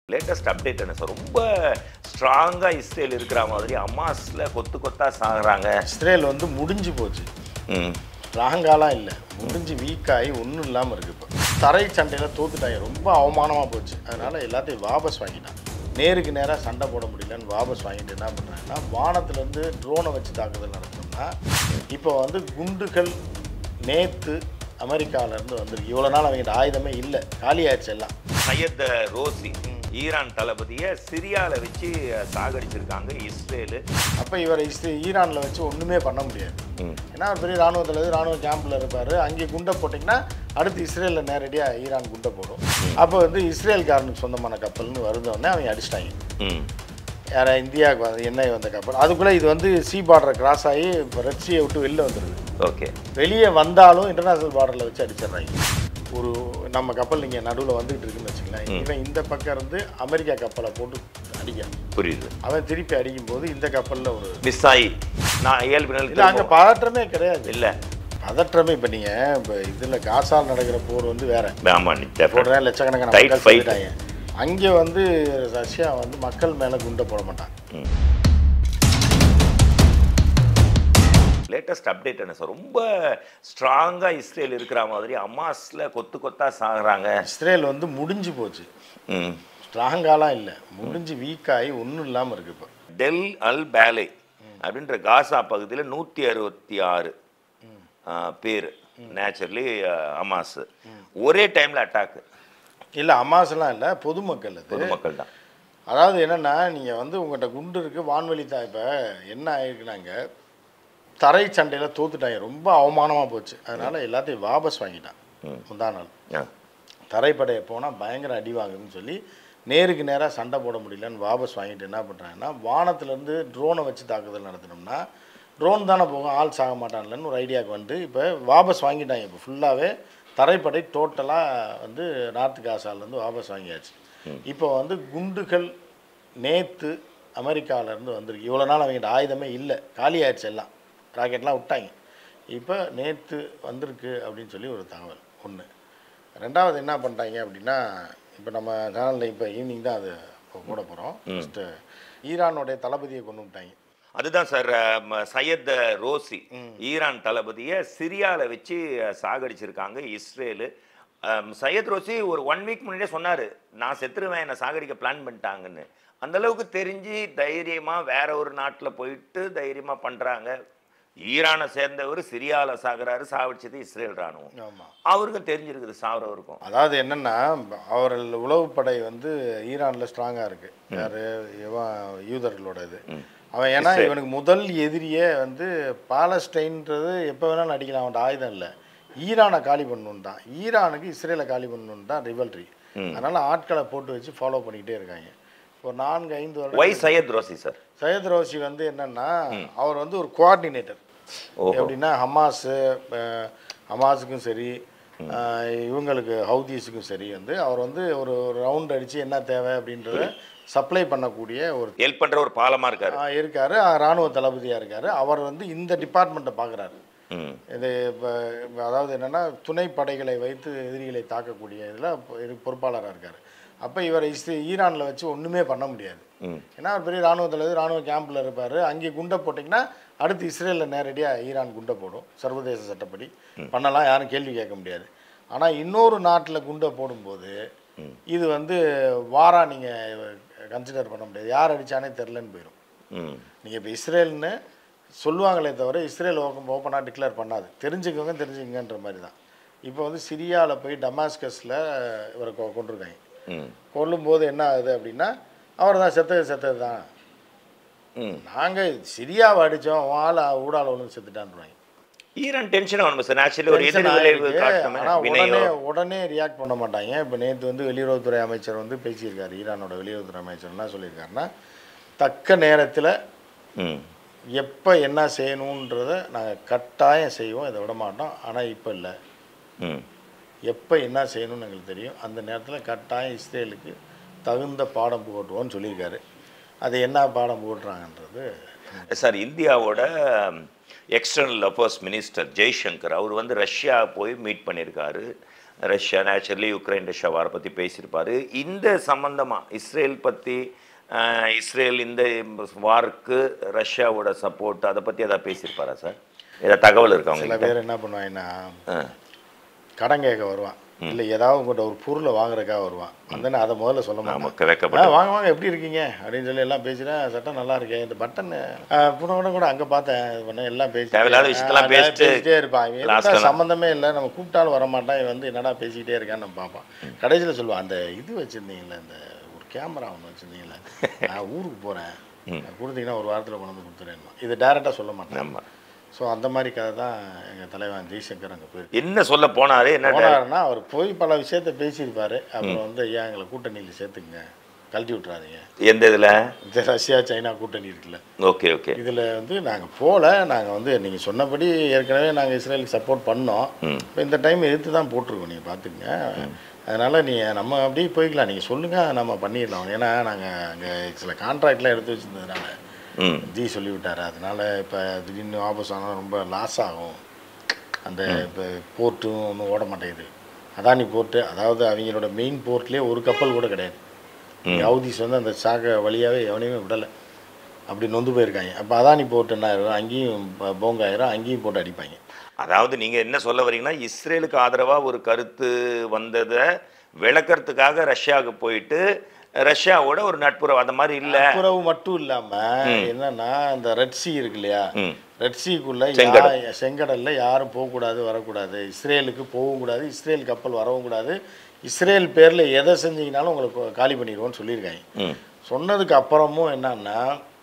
Latest update என்ன sir ரொம்ப ஸ்ட்ராங்காக இஸ்ரேல் இருக்கிற மாதிரி அம்மாஸில் கொத்து கொத்தா சாகுறாங்க இஸ்ரேல் வந்து முடிஞ்சு போச்சு ம் ராங்காலாம் இல்லை முடிஞ்சு வீக்காகி ஒன்றும் இல்லாமல் இருக்கு இப்போ தரை சண்டையில் தோத்துட்டாங்க ரொம்ப அவமானமாக போச்சு அதனால எல்லாத்தையும் வாபஸ் வாங்கிட்டான் நேருக்கு நேராக சண்டை போட முடியலன்னு வாபஸ் வாங்கிட்டு என்ன பண்ணுறாங்கன்னா வானத்துலேருந்து ட்ரோனை வச்சு தாக்குதல் நடத்தணும்னா இப்போ வந்து குண்டுகள் நேற்று அமெரிக்காவிலேருந்து வந்திருக்கு இவ்வளோ நாள் அவங்ககிட்ட ஆயுதமே இல்லை காலியாயிடுச்சு எல்லாம் சையத் ரோசி ஈரான் தளபதியை சிரியாவில் வச்சு சாகடிச்சிருக்காங்க இஸ்ரேலு அப்போ இவரை இஸ்ரே ஈரானில் வச்சு ஒன்றுமே பண்ண முடியாது ம் ஏன்னா அவர் பெரிய ராணுவ தளபதி ராணுவ கேம்பில் இருப்பார் அங்கே குண்டை போட்டிங்கன்னா அடுத்து இஸ்ரேலில் நேரடியாக ஈரான் குண்டை போடும் அப்போ வந்து இஸ்ரேல்காரனுக்கு சொந்தமான கப்பல்னு வருதோடனே அவங்க அடிச்சிட்டாங்க ம் யாரா இந்தியாவுக்கு வந்து எண்ணெய் வந்த கப்பல் அதுக்குள்ளே இது வந்து சி பார்டரை கிராஸ் ஆகி ரெட்சியை விட்டு வெளில வந்துடுது ஓகே வெளியே வந்தாலும் இன்டர்நேஷனல் பார்டரில் வச்சு அடிச்சிடுறாங்க ஒரு நம்ம கப்பல் நீங்கள் நடுவில் வந்துகிட்டு இருக்குன்னு வச்சுங்களேன் இவன் இந்த பக்கம் இருந்து அமெரிக்கா கப்பலை போட்டு அடிக்க புரியுது அவன் திருப்பி அடிக்கும்போது இந்த கப்பலில் ஒரு மிஸ் ஆகி நான் ஏழு இல்லை அங்கே பதற்றமே கிடையாது இல்லை பதற்றமே இப்போ நீங்கள் இப்போ இதில் காசால் நடக்கிற போர் வந்து வேற ஆமாம் டெஃபினட் போடுறேன் லட்சக்கணக்கான Tight மக்கள் fight. செத்துட்டாங்க அங்கே வந்து ரஷ்யா வந்து மக்கள் மேலே குண்டை போட மாட்டாங்க லேட்டஸ்ட் அப்டேட் என்ன சார் ரொம்ப ஸ்ட்ராங்காக இஸ்ரேல் இருக்கிற மாதிரி அம்மாஸில் கொத்து கொத்தா சாகுறாங்க இஸ்ரேல் வந்து முடிஞ்சு போச்சு ம் ஸ்ட்ராங்காலாம் இல்லை முடிஞ்சு வீக்காகி ஒன்றும் இல்லாமல் இருக்கு இப்போ டெல் அல் பேலே அப்படின்ற காசா பகுதியில் நூற்றி அறுபத்தி ஆறு பேர் நேச்சுரலி அமாஸ் ஒரே டைமில் அட்டாக்கு இல்லை அமாசெல்லாம் இல்லை பொதுமக்கள் அது பொதுமக்கள் தான் அதாவது என்னென்னா நீங்கள் வந்து உங்கள்கிட்ட குண்டு இருக்குது வான்வெளி தான் இப்போ என்ன ஆயிருக்குனாங்க தரை சண்டையில் தோத்துட்டாங்க ரொம்ப அவமானமாக போச்சு அதனால எல்லாத்தையும் வாபஸ் வாங்கிட்டான் முந்தா நாள் ஆ தரைப்படையை போனால் பயங்கர அடி வாங்குதுன்னு சொல்லி நேருக்கு நேராக சண்டை போட முடியலன்னு வாபஸ் வாங்கிட்டு என்ன பண்ணுறாங்கன்னா வானத்துலேருந்து ட்ரோனை வச்சு தாக்குதல் நடத்தினோம்னா ட்ரோன் தானே போகும் ஆள் சாக மாட்டான்லன்னு ஒரு ஐடியாவுக்கு வந்து இப்போ வாபஸ் வாங்கிட்டாங்க இப்போ ஃபுல்லாகவே தரைப்படை டோட்டலாக வந்து நார்த்து காசாலேருந்து வாபஸ் வாங்கியாச்சு இப்போ வந்து குண்டுகள் நேற்று அமெரிக்காவிலேருந்து வந்திருக்கு இவ்வளோ நாள் அவங்ககிட்ட ஆயுதமே இல்லை காலியாயிடுச்சு எல்லாம் ராக்கெட்லாம் விட்டாங்க இப்போ நேற்று வந்திருக்கு அப்படின்னு சொல்லி ஒரு தகவல் ஒன்று ரெண்டாவது என்ன பண்ணிட்டாங்க அப்படின்னா இப்போ நம்ம சேனலில் இப்போ ஈவினிங் தான் அது இப்போ போட போகிறோம் ஃபஸ்ட்டு ஈரானுடைய தளபதியை கொண்டு விட்டாங்க அதுதான் சார் சையத் ரோசி ஈரான் தளபதியை சிரியாவில் வச்சு சாகடிச்சிருக்காங்க இஸ்ரேலு அம், சையத் ரோசி ஒரு ஒன் வீக் முன்னாடியே சொன்னார் நான் செத்துருவேன் என்னை சாகடிக்க பிளான் பண்ணிட்டாங்கன்னு அந்த அளவுக்கு தெரிஞ்சு தைரியமாக வேற ஒரு நாட்டில் போயிட்டு தைரியமாக பண்ணுறாங்க ஈரானை சேர்ந்தவர் சிரியாவில் சாகுறாரு சாவடிச்சது இஸ்ரேல் ராணுவம் ஆமாம் அவருக்கும் தெரிஞ்சிருக்குது சாவரவருக்கும் அதாவது என்னென்னா அவர்கள் உளவுப்படை வந்து ஈரானில் ஸ்ட்ராங்காக இருக்குது யார் இவன் யூதர்களோட இது அவன் ஏன்னா இவனுக்கு முதல் எதிரியே வந்து பாலஸ்டைன்றது எப்போ வேணாலும் அடிக்கலாம் அவன்கிட்ட ஆயுதம் இல்லை ஈரானை காலி பண்ணணும் தான் ஈரானுக்கு இஸ்ரேலை காலி பண்ணணும் தான் ரிவல்ரி அதனால் ஆட்களை போட்டு வச்சு ஃபாலோ பண்ணிக்கிட்டே இருக்காங்க ஒரு நான்கு ஐந்து வருடம் ஒய் சையத் ரோசி சார் சையத் ரோசி வந்து என்னன்னா அவர் வந்து ஒரு கோஆர்டினேட்டர் ஓஹோ. எப்படின்னா ஹமாஸு அஹ், ஹமாஸுக்கும் சரி அஹ், இவங்களுக்கு ஹவுதீஸுக்கும் சரி வந்து அவர் வந்து ஒரு ரவுண்ட் அடித்து என்ன தேவை அப்படின்றத சப்ளை பண்ணக்கூடிய ஒரு ஹெல்ப் பண்ணுற ஒரு பாலமாக இருக்காரு ஆஹ், இருக்காரு அஹ், ராணுவ தளபதியாக இருக்காரு அவர் வந்து இந்த டிபார்ட்மெண்ட்டை பார்க்குறாரு ம் இது இப்போ அதாவது என்னென்னா துணை படைகளை வைத்து எதிரிகளை தாக்கக்கூடிய இதில் பொறுப்பாளராக இருக்கார் அப்போ இவரை இஸ் ஈரானில் வச்சு ஒன்றுமே பண்ண முடியாது ம் ஏன்னா அவர் பெரிய ராணுவ தளபதி ராணுவ கேம்பில் இருப்பார் அங்கே குண்டை போட்டிங்கன்னா அடுத்து இஸ்ரேலில் நேரடியாக ஈரான் குண்டை போடும் சர்வதேச சட்டப்படி பண்ணலாம் யாரும் கேள்வி கேட்க முடியாது ஆனால் இன்னொரு நாட்டில் குண்டை போடும்போது இது வந்து வாரா நீங்கள் கன்சிடர் பண்ண முடியாது யார் அடித்தானே தெரிலன்னு போயிடும் ம் நீங்கள் இப்போ இஸ்ரேல்னு சொல்லுவாங்களே தவிர இஸ்ரேல் ஓப்பன் ஓப்பனாக டிக்ளேர் பண்ணாது தெரிஞ்சுக்கோங்க தெரிஞ்சுக்கங்கன்ற மாதிரி தான் இப்போ வந்து சிரியாவில் போய் டமாஸ்கஸில் இவரை கொ கொண்டிருக்காங்க ம் கொல்லும்போது என்ன ஆகுது அப்படின்னா அவர் தான் செத்தது செத்தது தான் ம் நாங்கள் சிரியாவை அடித்தோம் ஆள் ஊடால ஒன்று செத்துட்டான்றாங்க ஈரான் டென்ஷன் ஆகணும் சார் ஆக்சுவலி ஒரு எதிர் விளைவு காட்டணுமே ஆனால் வினையோ உடனே உடனே ரியாக்ட் பண்ண மாட்டாங்க இப்போ நேற்று வந்து வெளியுறவுத்துறை அமைச்சர் வந்து பேசியிருக்காரு ஈரானோட வெளியுறவுத்துறை அமைச்சர் என்ன சொல்லியிருக்காருன்னா தக்க நேரத்தில் ம் எப்போ என்ன செய்யணுன்றதை நாங்கள் கட்டாயம் செய்வோம் இதை விட மாட்டோம் ஆனால் இப்போ இல்லை ம் எப்போ என்ன செய்யணும்னு எங்களுக்கு தெரியும் அந்த நேரத்தில் கட்டாயம் இஸ்ரேலுக்கு தகுந்த பாடம் புகட்டுவோம்னு சொல்லியிருக்காரு அது என்ன பாடம் புகட்டுறாங்கன்றது சார் இந்தியாவோட எக்ஸ்டர்னல் அஃபேர்ஸ் மினிஸ்டர் ஜெய்சங்கர் அவர் வந்து ரஷ்யா போய் மீட் பண்ணியிருக்காரு ரஷ்யா நேச்சுரலி யுக்ரைன் ரஷ்யா வாரை பற்றி பேசியிருப்பாரு இந்த சம்பந்தமாக இஸ்ரேல் பற்றி இஸ்ரேல் இந்த வாருக்கு ரஷ்யாவோட சப்போர்ட் அதை பற்றி எதாவது பேசியிருப்பாரா சார் ஏதாவது தகவல் இருக்கா சில உங்களுக்கு பேர் என்ன பண்ணுவாங்கன்னா ஆ கடன் கேட்க வருவான் இல்லை ஏதாவது உங்கள்கிட்ட ஒரு பொருளை வாங்குறதுக்காக வருவான் வந்தேன்னு அதை முதல்ல சொல்ல மாட்டான் நமக்கு ஆ வைக்கப்பட்ட வாங்க வாங்க எப்படி இருக்கீங்க அப்படின்னு சொல்லி எல்லாம் பேசுகிறேன் சட்டம் நல்லா இருக்கே இந்த பட்டன் புன கூட கூட அங்கே பார்த்தேன் இது பண்ண எல்லாம் பேசி தேவையில்லாத விஷயத்தெல்லாம் ஆ, பேசிட்டு பேசிட்டே இருப்பான் இவன் last எதுக்கு எல்லாம் சம்மந்தமே இல்லை நம்ம கூப்பிட்டாலும் வர மாட்டான் இவன் வந்து என்னடா பேசிக்கிட்டே இருக்கான்னு நம்ம பார்ப்பான் கடைசியில் சொல்லுவான் அந்த இது வச்சுருந்தீங்களே இந்த ஒரு கேமரா ஒன்று வச்சுருந்தீங்களே நான் ஊருக்கு போகிறேன் கொடுத்தீங்கன்னா ஒரு வாரத்தில் கொண்டு வந்து கொடுத்துறேன் இது டேரெக்டாக சொல்ல மாட்டேன் ஆமாம் ஸோ அந்த மாதிரி கதை தான் எங்கள் தலைவன் ஜெய்சங்கர் அங்கே போயிருக்கு என்ன சொல்ல போனாரு என்ன போனாருன்னா அவர் போய் பல விஷயத்த பேசியிருப்பாரு அப்புறம் வந்து ஐயா எங்களை கூட்டணியில் சேர்த்துக்குங்க கழட்டி விட்றாதீங்க எந்த இதில் இந்த ரஷ்யா சைனா கூட்டணி இருக்குல்ல ஓகே ஓகே இதில் வந்து நாங்கள் போகல நாங்கள் வந்து நீங்கள் சொன்னபடி ஏற்கனவே நாங்கள் இஸ்ரேலுக்கு சப்போர்ட் பண்ணோம் ம். இப்போ இந்த டைம் எதிர்த்து தான் போட்டிருக்கோம் நீங்கள் பார்த்துக்குங்க அதனால் நீங்கள் நம்ம அப்படியே போய்க்கலாம் நீங்கள் சொல்லுங்கள் நம்ம பண்ணிடலாம் ஏன்னா நாங்கள் அங்கே சில கான்ட்ராக்ட்லாம் எடுத்து வச்சுருந்ததுனால ம் ஜி சொல்லிவிட்டாரு அதனால் இப்போ திடீர்னு ஆபஸ் ஆனால் ரொம்ப லாஸ் ஆகும் அந்த இப்போ போர்ட்டும் ஒன்றும் ஓட மாட்டேங்குது அதானி போர்ட்டு அதாவது அவங்களோட மெயின் போர்ட்லேயே ஒரு கப்பல் கூட கிடையாது ஹவுதிஸ் வந்து அந்த சாக வழியாகவே எவனையுமே விடலை அப்படி நொந்து போயிருக்காங்க அப்போ அதானி போர்ட் என்ன ஆயிரும் அங்கேயும் ப- போங்காயிரும் அங்கேயும் போட்டு அடிப்பாங்க அதாவது நீங்க என்ன சொல்ல வரீங்கன்னா இஸ்ரேலுக்கு ஆதரவா ஒரு கருத்து வந்ததை விளக்கறதுக்காக ரஷ்யாவுக்கு போயிட்டு ரஷ்யாவோட ஒரு நட்புறவு அந்த மாதிரி இல்ல துப்புரவு மட்டும் இல்லாமல் என்னன்னா அந்த ரெட் சி இருக்கு இல்லையா ம். ரெட் சீக்குள்ள செங்கடல். யா- செங்கடல்ல யாரும் போகக்கூடாது வரக்கூடாது இஸ்ரேலுக்கு போகவும் கூடாது இஸ்ரேல் கப்பல் வரவும் கூடாது இஸ்ரேல் பேரில் எதை செஞ்சீங்கனாலும் உங்களுக்கு காலி பண்ணிடுவோன்னு சொல்லியிருக்காங்க ம் சொன்னதுக்கு அப்புறமும் என்னன்னா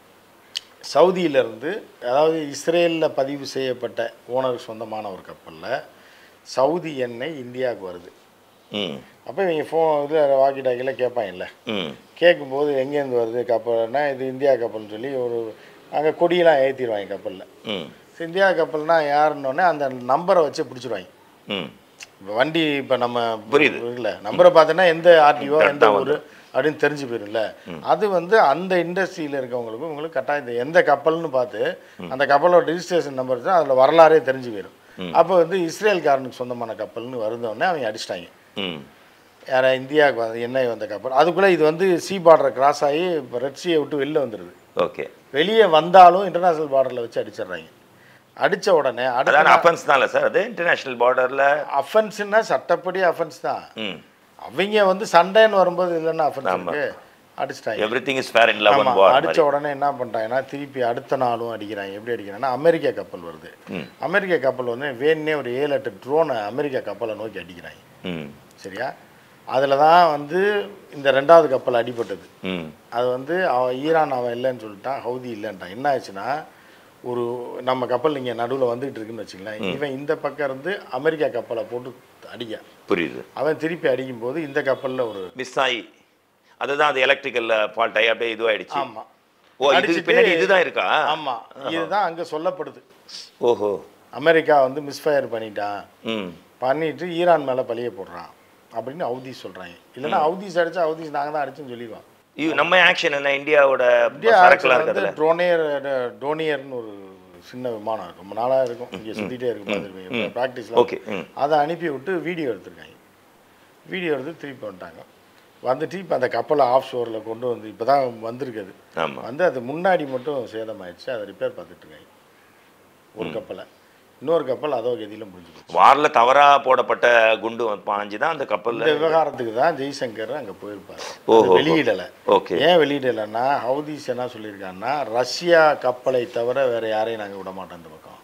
சவுதியிலேருந்து அதாவது இஸ்ரேலில் பதிவு செய்யப்பட்ட ஓனருக்கு சொந்தமான ஒரு கப்பலில் சவுதி எண்ணெய் இந்தியாவுக்கு வருது ம் அப்போ இவங்க ஃபோன் இது வாக்கி டாக்கியில் கேட்பாங்கல்ல ம் கேட்கும்போது எங்கேருந்து வருது கப்பல்னா இது இந்தியா கப்பல்னு சொல்லி ஒரு அங்கே கொடியெல்லாம் ஏற்றிடுவாங்க கப்பலில் ம் இந்தியா கப்பல்னா யாருன்னொடனே அந்த நம்பரை வச்சு பிடிச்சிருவாங்க ம் இப்போ வண்டி இப்போ நம்ம புரியுது. இருக்குல்ல நம்பரை பார்த்தோன்னா எந்த ஆர்டிஓ எந்த கரெக்டா ஊர் அப்படின்னு தெரிஞ்சு போயிரும்ல அது வந்து அந்த இண்டஸ்ட்ரியில் இருக்கவங்களுக்கும் உங்களுக்கு கட்டாயம் தெரியும். எந்த கப்பல்னு பார்த்து அந்த கப்பலோட ரிஜிஸ்ட்ரேஷன் நம்பர் தான் அதில் வரலாறே தெரிஞ்சு போயிடும் அப்போ வந்து இஸ்ரேல்காரனுக்கு சொந்தமான கப்பல்னு வருந்தோடனே அவங்க அடிச்சிட்டாங்க ம் யாரா இந்தியாவுக்கு வந்து எண்ணெய் வந்த கப்பல் அதுக்குள்ளே இது வந்து சி பார்டரை கிராஸ் ஆகி இப்போ ரெட் சீயை விட்டு வெளில வந்துடுது ஓகே வெளியே வந்தாலும் இன்டர்நேஷ்னல் பார்டரில் வச்சு அடிச்சிடுறாங்க அடித்த உடனே அதான் அடுத்த அஃபென்ஸ் தான்ல சார் அது இன்டர்நேஷனல் பார்டர்ல அஃபென்ஸ்னா சட்டப்படி அஃபென்ஸ் தான் ம் அவங்க வந்து சண்டைன்னு வரும்போது இல்லைன்னா அஃபென்ஸ் இருக்கு அடிச்சிட்டாங்க everything is fair in love ஆமா, அண்ட் வார் அடிச்ச உடனே என்ன பண்ணிட்டாங்கன்னா திருப்பி அடுத்த நாளும் அடிக்கிறாங்க எப்படி அடிக்கிறாங்கன்னா அமெரிக்கா கப்பல் வருது ம். அமெரிக்கா கப்பல் வந்து வேணுனே ஒரு ஏழு எட்டு ட்ரோனை அமெரிக்கா கப்பலை நோக்கி அடிக்கிறாங்க ம் சரியா அதில் தான் வந்து இந்த ரெண்டாவது கப்பல் அடிபட்டது ம் அது வந்து அவன் ஈரான் அவன் இல்லைன்னு சொல்லிட்டான் ஹவுதி இல்லைன்ட்டான் என்ன ஆச்சுன்னா ஒரு நம்ம கப்பல் இங்கே நடுவில் வந்துகிட்டு இருக்குன்னு வச்சுங்களேன் இவன் இந்த பக்கம் இருந்து அமெரிக்கா கப்பலை போட்டு அடிக்க புரியுது அவன் திருப்பி அடிக்கும்போது இந்த கப்பலில் ஒரு மிஸ் ஆகி அதுதான் அது எலக்ட்ரிக்கல் ஃபால்ட் ஆகி அப்படியே இதுவாயிடுச்சு ஆமாம் ஓ இது அடிச்சிட்டு- பின்னாடி இதுதான் இருக்கா ஆமாம் இதுதான் அங்கே சொல்லப்படுது ஓஹோ அமெரிக்கா வந்து மிஸ்ஃபயர் பண்ணிட்டான் ம் பண்ணிட்டு ஈரான் மேலே பழிய போடுறான் அப்படின்னு ஹவுதீஸ் சொல்கிறாங்க இல்லைன்னா ஹவுதீஸ் அடிச்சா ஹவுதீஸ் நாங்கள் தான் அடிச்சுன்னு சொல்லிடுவான் இது நம்ம ஆக்ஷன் என்ன இந்தியாவோட இந்தியா சரக்குலாம் வந்து இருக்குதுல்ல ட்ரோனியர் டோனியர்னு ஒரு சின்ன விமானம் இருக்கும் ரொம்ப நாளாக இருக்கும் இங்கே சுற்றிட்டே இருக்கும் பார்த்துருப்பீங்க ப்ராக்டிஸில் ஓகே ம் அதை அனுப்பி விட்டு வீடியோ எடுத்திருக்காங்க வீடியோ எடுத்து திருப்பி வந்துட்டாங்க வந்துட்டு இப்போ அந்த கப்பலை ஆஃப் ஷோரில் கொண்டு வந்து இப்போ தான் வந்திருக்குது ஆமாம் வந்து அது முன்னாடி மட்டும் சேதமாயிடுச்சு அதை ரிப்பேர் பார்த்துட்டு இருக்காங்க ஒரு கப்பலை இன்னொரு கப்பல் அதோ கதியில் முடிஞ்சு போச்சு வார்ல தவறா போடப்பட்ட குண்டு பாஞ்சு தான் அந்த கப்பல்ல இந்த விவகாரத்துக்கு தான் ஜெய்சங்கர் அங்கே போயிருப்பார் ஓஹோ. வெளியிடலை ஓகே ஏன் வெளியிடலைன்னா ஹவுதீஸ் என்ன சொல்லியிருக்காங்கன்னா ரஷ்யா கப்பலை தவிர வேற யாரையும் நாங்கள் விட மாட்டோம் இந்த பக்கம்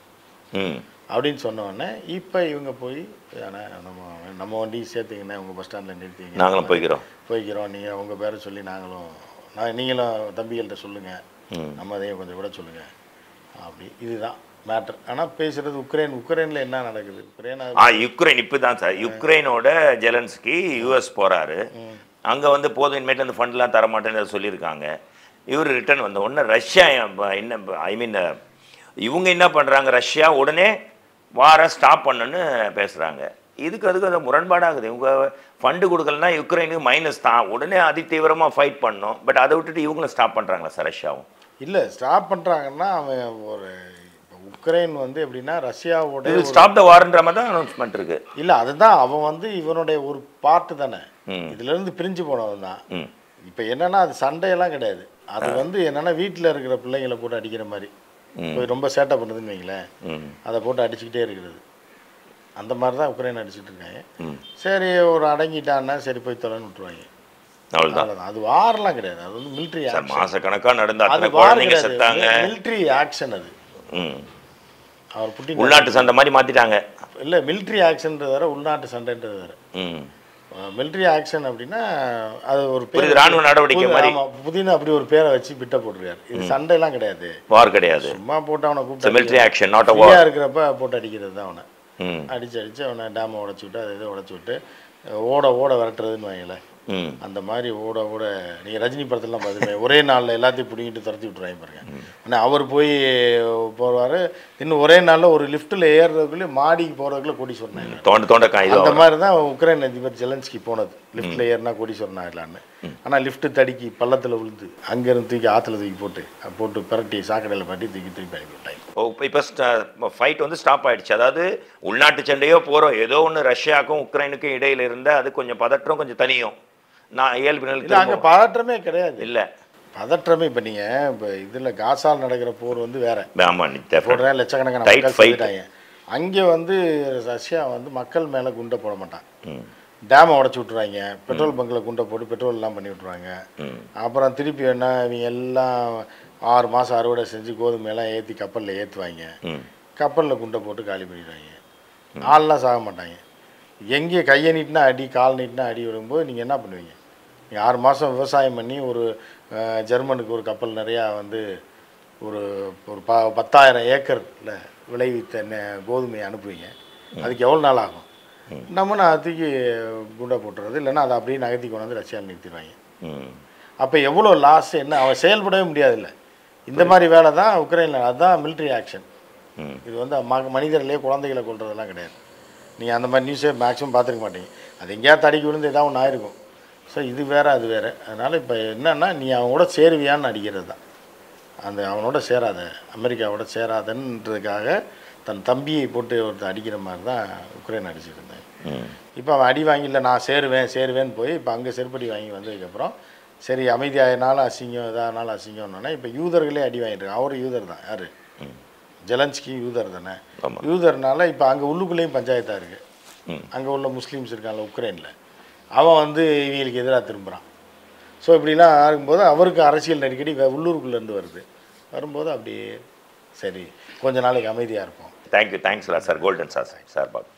ம் அப்படின்னு சொன்ன உடனே இப்போ இவங்க போய் அண்ணா நம்ம நம்ம வண்டி சேர்த்துங்கண்ணே உங்கள் பஸ் ஸ்டாண்டில் நிறுத்திங்க நாங்களும் போய்க்கிறோம் போய்க்கிறோம் நீங்கள் உங்கள் பேரை சொல்லி நாங்களும் நான் நீங்களும் தம்பிகள்கிட்ட சொல்லுங்கள் ம் நம்ம அதையும் கொஞ்சம் விட சொல்லுங்கள் அப்படி இதுதான் மேட்டர் ஆனால் பேசுகிறது உக்ரைன் உக்ரைனில் என்ன நடக்குது உக்ரைன் அது- ஆ யுக்ரைன் இப்பதான் சார் யுக்ரைனோட ஜெலன்ஸ்கி யூஎஸ் போறாரு அங்க வந்து போதும் இனிமேட்டு அந்த ஃபண்ட்லாம் தரமாட்டேன்னு சொல்லியிருக்காங்க இவர் ரிட்டர்ன் வந்த உடனே ரஷ்யா இப்ப என்ன ஐ மீன் இவங்க என்ன பண்றாங்க ரஷ்யா உடனே வார ஸ்டாப் பண்ணணும்னு பேசுறாங்க இதுக்கு அதுக்கு அது முரண்பாடாகுது இவங்க ஃபண்டு கொடுக்கலன்னா யுக்ரைனுக்கு மைனஸ் தான் உடனே அதி தீவிரமா ஃபைட் பண்ணோம் பட் அதை விட்டுட்டு இவங்களும் ஸ்டாப் பண்றாங்களா சார் ரஷ்யாவும் இல்லை ஸ்டாப் பண்ணுறாங்கன்னா அவன் ஒரு இப்போ உக்ரைன் வந்து எப்படின்னா ரஷ்யாவோட இது ஸ்டாப் த வார்ன்ற மாதிரி தான் அனௌன்ஸ்மெண்ட் இருக்கு இல்லை அதுதான் அவன் வந்து இவனுடைய ஒரு பார்ட்டு தானே ம். இதுலேருந்து பிரிஞ்சு போனவன் தான் ம் இப்போ என்னன்னா அது சண்டையெல்லாம் கிடையாது அது வந்து என்னன்னா வீட்டில் இருக்கிற பிள்ளைங்களை போட்டு அடிக்கிற மாதிரி போய் ரொம்ப சேட்டை பண்ணுதுன்னு வைங்களேன் ம் அதை போட்டு அடிச்சுக்கிட்டே இருக்கிறது அந்த மாதிரி தான் உக்ரைன் அடிச்சுட்டு இருக்காங்க ம் சரி ஒரு அடங்கிட்டான்னா சரி போய் தொலைன்னு விட்டுருவாங்க அவ்வளோதான் அவ்வளோதான் அது வாரெலாம் கிடையாது அது வந்து மிலிட்ரி சார் மாசக்கணக்கா நடந்த அது அத்தனை வார் குழந்தைங்க கிடையாது செத்தாங்க மிலிட்ரி ஆக்ஷன் அது ம் அவர் புட்டின் உள்நாட்டு சண்டை மாதிரி மாத்திட்டாங்க இல்லை மிலிட்ரி ஆக்ஷன்ன்றது வேற உள்நாட்டு சண்டைன்றது வேற ம் மிலிட்ரி ஆக்ஷன் அப்படின்னா அது ஒரு பேர் புரியுது, ராணுவ நடவடிக்கை புது- மாதிரி. ஆமா, புதினா அப்படி ஒரு பேரை வச்சு பிட்ட போட்டுருக்காரு இது சண்டைலாம் கிடையாது வார் கிடையாது சும்மா போட்டு அவனை கூப்பிட்டு மிலிட்ரி ஆக்ஷன் நாட் அ ஃப்ரீயாக வார் இருக்கிறப்ப போட்டு அடிக்கிறது தான் அவனை ம் அடிச்சு அடிச்சு அவனை டேமை உடச்சி விட்டு அதை இதை உடச்சி விட்டு ஓட ஓட விரட்டுறதுன்னு வைங்களேன் ம் அந்த மாதிரி ஓட ஓட நீங்கள் ரஜினி படத்துலலாம் பார்த்துருப்பீங்க ஒரே நாளில் எல்லாத்தையும் பிடிங்கிட்டு துரத்தி விட்டுருவாங்க பாருங்க ஆனால் அவர் போய் போவார் இன்னும் ஒரே நாளில் ஒரு லிஃப்ட்டில் ஏறுறதுக்குள்ளே மாடிக்கு போகிறதுக்குள்ளே கூட்டி சொன்னாங்க தோண்ட தோண்ட கா இது அந்த மாதிரி தான் உக்ரைன் அதிபர் ஜெலன்ஸ்கி போனது லிஃப்ட்டில் ஏறினா கோடீஸ்வரன் ஆகலான்னு ஆனால் லிஃப்ட் தடுக்கி பள்ளத்தில் விழுந்து அங்கேருந்து தூக்கி ஆற்றுல தூக்கி போட்டு போட்டு பிரட்டி சாக்கடையில் பாட்டி தூக்கி தூக்கி அனுப்பி விட்டாங்க ஓ இப்போ ஃபைட் வந்து ஸ்டாப் ஆயிடுச்சு அதாவது உள்நாட்டு சண்டையோ போகிறோம் ஏதோ ஒன்று ரஷ்யாவுக்கும் உக்ரைனுக்கும் இடையில இருந்த அது கொஞ்சம் பதற்றம் கொஞ்சம் தனியும் நான் இயல்பு இல்லை நிலைக்கு அங்கே பதற்றமே கிடையாது இல்லை பதற்றமே இப்போ நீங்கள் இப்போ இதில் காசால் நடக்கிற போர் வந்து வேற ஆமாம் டெஃபினட் போடுறேன் லட்சக்கணக்கான Tight மக்கள் fight. செத்துட்டாங்க அங்கே வந்து ரஷ்யா வந்து மக்கள் மேலே குண்டை போட மாட்டான் ம் டேமை உடச்சி விட்ருவாங்க பெட்ரோல் பங்கில் குண்டை போட்டு பெட்ரோல் எல்லாம் பண்ணி விட்ருவாங்க ம் அப்புறம் திருப்பி என்ன இவங்க எல்லாம் ஆறு மாதம் அறுவடை செஞ்சு கோதுமையெல்லாம் ஏற்றி கப்பலில் ஏற்றுவாங்க ம் கப்பலில் குண்டை போட்டு காலி பண்ணிடுவாங்க ஆள்லாம் சாக மாட்டாங்க எங்கே கையை நீட்டினா அடி கால் நீட்டினா அடி விடும்போது நீங்கள் என்ன பண்ணுவீங்க நீங்கள் ஆறு மாதம் விவசாயம் பண்ணி ஒரு அஹ், ஜெர்மனுக்கு ஒரு கப்பல் நிறையா வந்து ஒரு ஒரு ப பத்தாயிரம் ஏக்கரில் விளைவித்த நெ- கோதுமையை அனுப்புவீங்க அதுக்கு எவ்வளோ நாள் ஆகும் நம்ம நான் தூக்கி குண்டை போட்டுறது இல்லைன்னா அதை அப்படியே நகர்த்தி கொண்டு வந்து ரஷ்யாவில் நிறுத்திடுவாங்க ம் அப்போ எவ்வளோ லாஸ் என்ன அவன் செயல்படவே முடியாதுல்ல இந்த மாதிரி வேலை தான் உக்ரைனில் அதுதான் military ஆக்ஷன் ம் இது வந்து ம மனிதர்களே குழந்தைகளை கொல்றதெல்லாம் கிடையாது நீங்கள் அந்த மாதிரி நியூஸே மேக்ஸிமம் பார்த்துருக்க மாட்டீங்க அது எங்கேயாவது தடிக்கி விழுந்து ஏதாவது ஒன்று ஆயிருக்கும் ஸோ இது வேற அது வேற அதனால் இப்போ என்னன்னா நீ அவன் கூட சேருவியான்னு அடிக்கிறது தான் அந்த அவனோட சேராத அமெரிக்காவோட சேராதன்றதுக்காக தன் தம்பியை போட்டு ஒருத்தர் அடிக்கிற மாதிரி தான் உக்ரைன் அடிச்சிட்டு இருந்தாங்க ம் இப்போ அவன் அடி வாங்கில நான் சேருவேன் சேருவேன்னு போய் இப்போ அங்கே செருப்படி வாங்கி வந்ததுக்கப்புறம் சரி அமைதியாயினாலும் அசிங்கம் இதானாலும் அசிங்கம்னோடனே இப்போ யூதர்களே அடி வாங்கிட்டு இருக்கான் அவரும் யூதர் தான் யார் ம் ஜெலன்ஸ்கி யூதர் தானே ஆமா. யூதர்னால இப்போ அங்கே உள்ளுக்குள்ளேயும் பஞ்சாயத்தாக இருக்குது ம் அங்கே உள்ள முஸ்லீம்ஸ் இருக்காங்கல்ல உக்ரைனில் அவன் வந்து இவங்களுக்கு எதிராக திரும்புகிறான் ஸோ இப்படிலாம் ஆகும்போது அவருக்கு அரசியல் நெருக்கடி வே- உள்ளூருக்குள்ளேருந்து வருது வரும்போது அப்படியே சரி கொஞ்ச நாளைக்கு அமைதியாக இருப்போம் thank you thanks sir golden sir sir பாக்